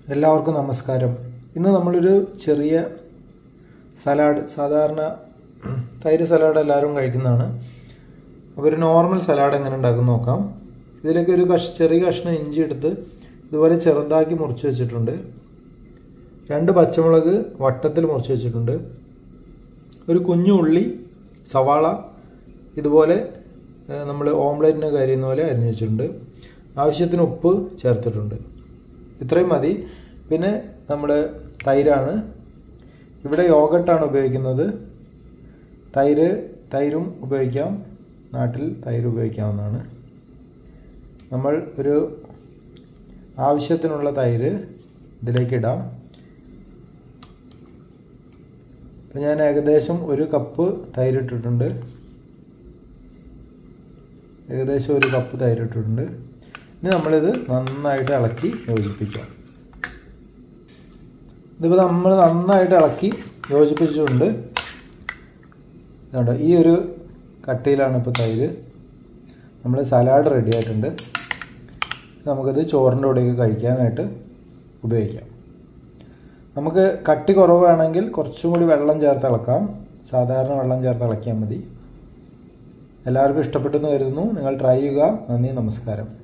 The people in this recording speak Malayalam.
എല്ലാവർക്കും നമസ്കാരം ഇന്ന് നമ്മളൊരു ചെറിയ സലാഡ് സാധാരണ തൈര് സലാഡ് എല്ലാവരും കഴിക്കുന്നതാണ് അപ്പോൾ ഒരു നോർമൽ സലാഡ് എങ്ങനെ ഉണ്ടാക്കും നോക്കാം ഇതിലേക്ക് ഒരു കഷ് ചെറിയ കഷ്ണം ഇഞ്ചി എടുത്ത് ഇതുപോലെ ചെറുതാക്കി മുറിച്ച് വെച്ചിട്ടുണ്ട് രണ്ട് പച്ചമുളക് വട്ടത്തിൽ മുറിച്ച് വെച്ചിട്ടുണ്ട് ഒരു കുഞ്ഞു ഉള്ളി സവാള ഇതുപോലെ നമ്മൾ ഓംലെറ്റിന് കരിയുന്ന പോലെ അരിഞ്ഞു വെച്ചിട്ടുണ്ട് ആവശ്യത്തിന് ഉപ്പ് ചേർത്തിട്ടുണ്ട് ഇത്രയും മതി പിന്നെ നമ്മൾ തൈരാണ് ഇവിടെ യോഗട്ടാണ് ഉപയോഗിക്കുന്നത് തൈര് തൈരും ഉപയോഗിക്കാം നാട്ടിൽ തൈര് ഉപയോഗിക്കാവുന്നതാണ് നമ്മൾ ഒരു ആവശ്യത്തിനുള്ള തൈര് ഇതിലേക്ക് ഇടാം അപ്പം ഞാൻ ഏകദേശം ഒരു കപ്പ് തൈര് ഇട്ടിട്ടുണ്ട് ഏകദേശം ഒരു കപ്പ് തൈര് ഇട്ടിട്ടുണ്ട് ഇനി നമ്മളിത് നന്നായിട്ട് ഇളക്കി യോജിപ്പിക്കാം ഇതിപ്പോൾ നമ്മൾ നന്നായിട്ട് ഇളക്കി യോജിപ്പിച്ചിട്ടുണ്ട് ഇതുണ്ട് ഈ ഒരു കട്ടിയിലാണ് ഇപ്പോൾ തൈര് നമ്മൾ സലാഡ് റെഡി ആയിട്ടുണ്ട് നമുക്കിത് ചോറിൻ്റെ കൂടെയൊക്കെ കഴിക്കാനായിട്ട് ഉപയോഗിക്കാം നമുക്ക് കട്ടി കുറവാണെങ്കിൽ കുറച്ചും കൂടി വെള്ളം ചേർത്ത് ഇളക്കാം സാധാരണ വെള്ളം ചേർത്ത് ഇളക്കിയാൽ മതി എല്ലാവർക്കും ഇഷ്ടപ്പെട്ടെന്ന് കരുതുന്നു നിങ്ങൾ ട്രൈ ചെയ്യുക നന്ദി നമസ്കാരം